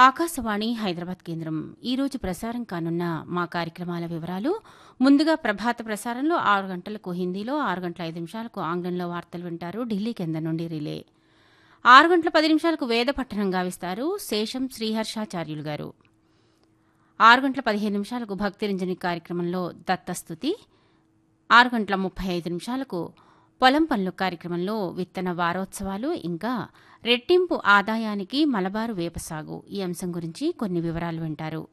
ఆకాశవాణి హైదరాబాద్ కేంద్రం ఈరోజు ప్రసారం కానున్న మా కార్యక్రమాల వివరాలు ముందుగా ప్రభాత ప్రసారంలో ఆరు గంటలకు హిందీలో ఆరు గంటల ఐదు నిమిషాలకు ఆంగ్లంలో వార్తలు వింటారు ఢిల్లీ కేంద్రం నుండి రిలే ఆరు గంటల పది నిమిషాలకు వేద పట్టణం గావిస్తారు శేషం శ్రీహర్షాచార్యులు గారు ఆరు గంటల పదిహేను నిమిషాలకు భక్తిరంజని కార్యక్రమంలో దత్తస్థుతి ఆరు గంటల ముప్పై ఐదు నిమిషాలకు పొలం పనులు కార్యక్రమంలో విత్తన వారోత్సవాలు ఇంకా రెట్టింపు ఆదాయానికి మలబారు వేపసాగు ఈ అంశం గురించి కొన్ని వివరాలు వింటారు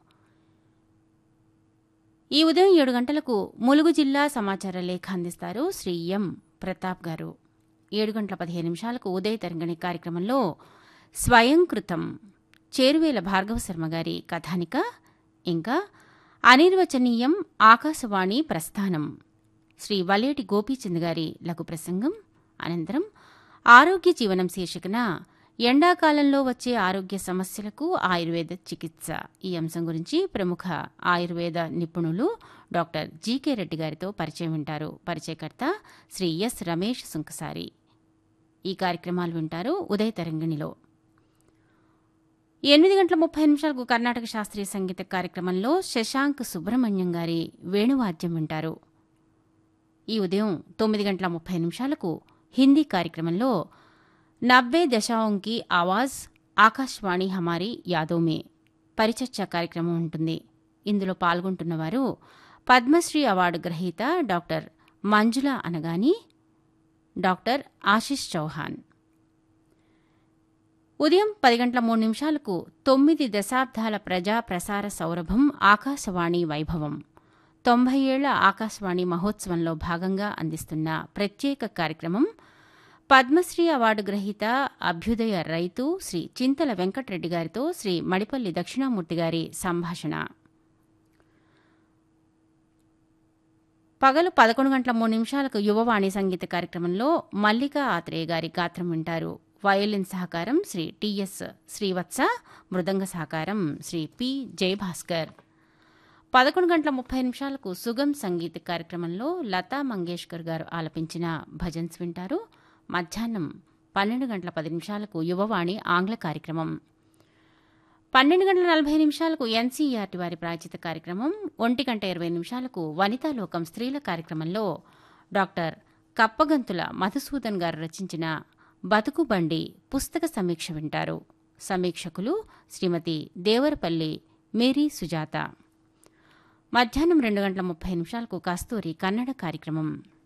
ఈ ఉదయం ఏడు గంటలకు ములుగు జిల్లా సమాచార లేఖ అందిస్తారు శ్రీ ఎం ప్రతాప్ గారు ఏడు గంటల పదిహేను నిమిషాలకు ఉదయ తరంగణి కార్యక్రమంలో స్వయంకృతం చేరువేల భార్గవ శర్మ గారి కథానిక ఇంకా అనిర్వచనీయం ఆకాశవాణి ప్రస్థానం శ్రీ వలేటి గోపీచంద్ గారి లఘు ప్రసంగం అనంతరం ఆరోగ్య జీవనం శీర్షికన ఎండాకాలంలో వచ్చే ఆరోగ్య సమస్యలకు ఆయుర్వేద చికిత్స ఈ అంశం గురించి ప్రముఖ ఆయుర్వేద నిపుణులు డాక్టర్ జీకే రెడ్డి గారితో పరిచయం వింటారు పరిచయకర్త శ్రీ ఎస్ రమేష్ సుంకసారి ఈ కార్యక్రమాలు వింటారు ఉదయ తరంగిణిలో ఎనిమిది గంటల ముప్పై నిమిషాలకు కర్ణాటక శాస్త్రీయ సంగీత కార్యక్రమంలో శశాంక్ సుబ్రహ్మణ్యం గారి వేణువాద్యం వింటారు ఈ ఉదయం తొమ్మిది గంటల ముప్పై నిమిషాలకు హిందీ కార్యక్రమంలో నవ్వే దశాంకి ఆవాజ్ ఆకాశవాణి హమారి యాదోమే పరిచర్చ కార్యక్రమం ఉంటుంది ఇందులో పాల్గొంటున్నవారు పద్మశ్రీ అవార్డు గ్రహీత డాక్టర్ మంజుల అనగాని డాక్టర్ ఆశిష్ చౌహాన్ ఉదయం పది గంటల మూడు నిమిషాలకు తొమ్మిది దశాబ్దాల ప్రజా ప్రసార సౌరభం ఆకాశవాణి వైభవం తొంభై ఏళ్ల ఆకాశవాణి మహోత్సవంలో భాగంగా అందిస్తున్న ప్రత్యేక కార్యక్రమం పద్మశ్రీ అవార్డు గ్రహీత అభ్యుదయ రైతు శ్రీ చింతల వెంకటరెడ్డి గారితో శ్రీ మడిపల్లి దక్షిణామూర్తి గారి సంభాషణ పగలు పదకొండు గంటల మూడు నిమిషాలకు యువవాణి సంగీత కార్యక్రమంలో మల్లికా ఆత్రేయ గారి గాత్రం వింటారు వయోలిన్ సహకారం శ్రీ టిఎస్ శ్రీవత్స మృదంగ సహకారం శ్రీ పి జయభాస్కర్ పదకొండు గంటల ముప్పై నిమిషాలకు సుగం సంగీత కార్యక్రమంలో లతా మంగేష్కర్ గారు ఆలపించిన భజన్స్ వింటారు మధ్యాహ్నం పన్నెండు గంటల పది నిమిషాలకు యువవాణి ఆంగ్ల కార్యక్రమం పన్నెండు గంటల నలభై నిమిషాలకు ఎన్సీఈఆర్టీ వారి ప్రాచిత కార్యక్రమం ఒంటి గంట ఇరవై నిమిషాలకు వనితాలోకం స్త్రీల కార్యక్రమంలో డాక్టర్ కప్పగంతుల మధుసూదన్ గారు రచించిన బతుకు బండి పుస్తక సమీక్ష వింటారు సమీక్షకులు శ్రీమతి దేవరపల్లి మేరీ సుజాత మధ్యాహ్నం రెండు గంటల ముప్పై నిమిషాలకు కస్తూరి కన్నడ కార్యక్రమం